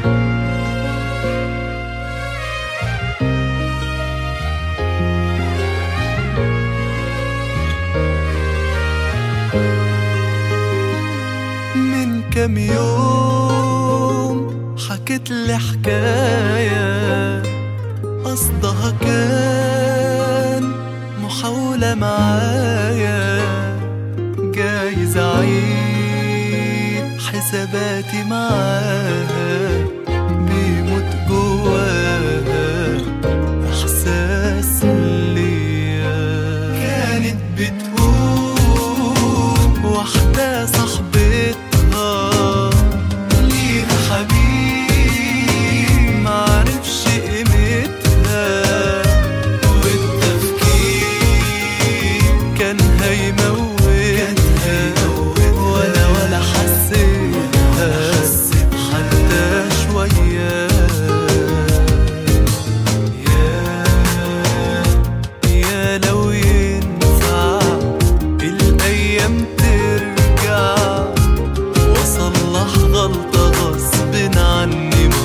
من كام يوم حكت لي حكاية قصدها كان محاولة معايا جايز أعيد حساباتي معاها بيموت جواها إحساس ليا كانت بتقول واحدة صاحبتها ليها حبيب معرفش قيمتها والتفكير كان هيموتها ولا ولا حسيتها حتى شوية يا يا لو ينفع الأيام ترجع وأصلح غلطة غصب عني ما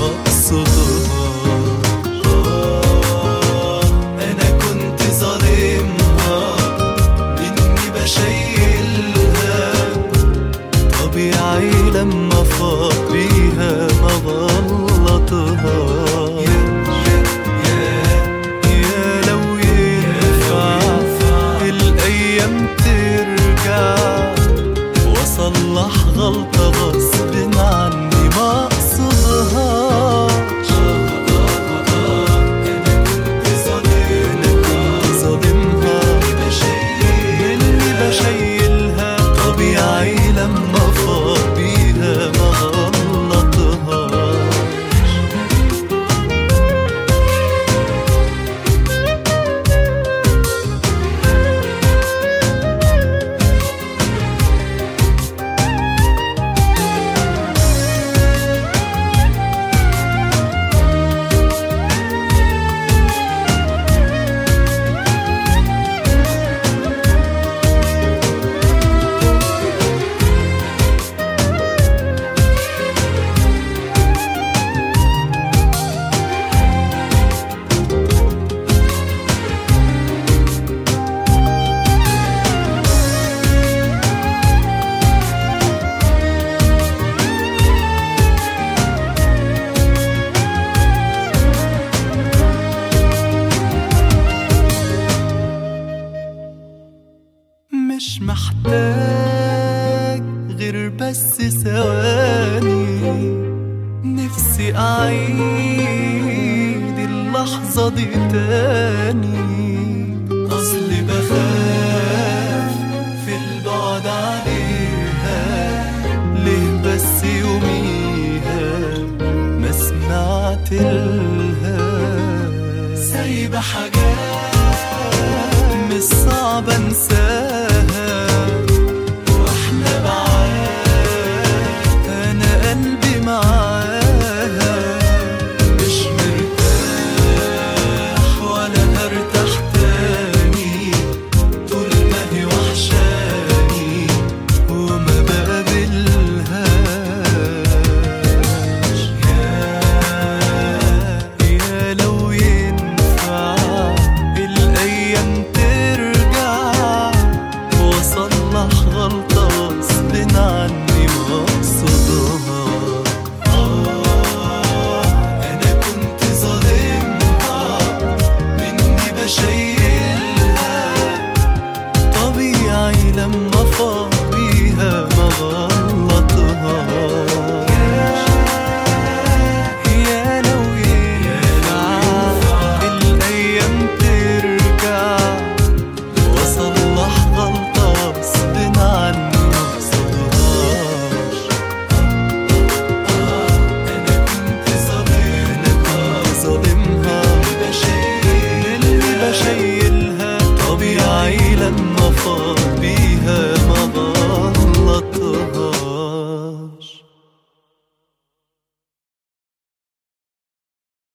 أقصدها أنا كنت ظالمها إني بشيلها طبيعي لما فاض بيها ما غلطها يا لو ينفع الأيام ترجع وأصلح غلطة غصب عني ما أقصدهاش أنا كنت ظالمها مني بشيلها طبيعي لما فاض بيها ما غلطهاش مش محتاج غير بس ثواني نفسي أعيد اللحظة دي تاني أصلي بخاف في البعد عليها ليه بس يوميها ما سمعت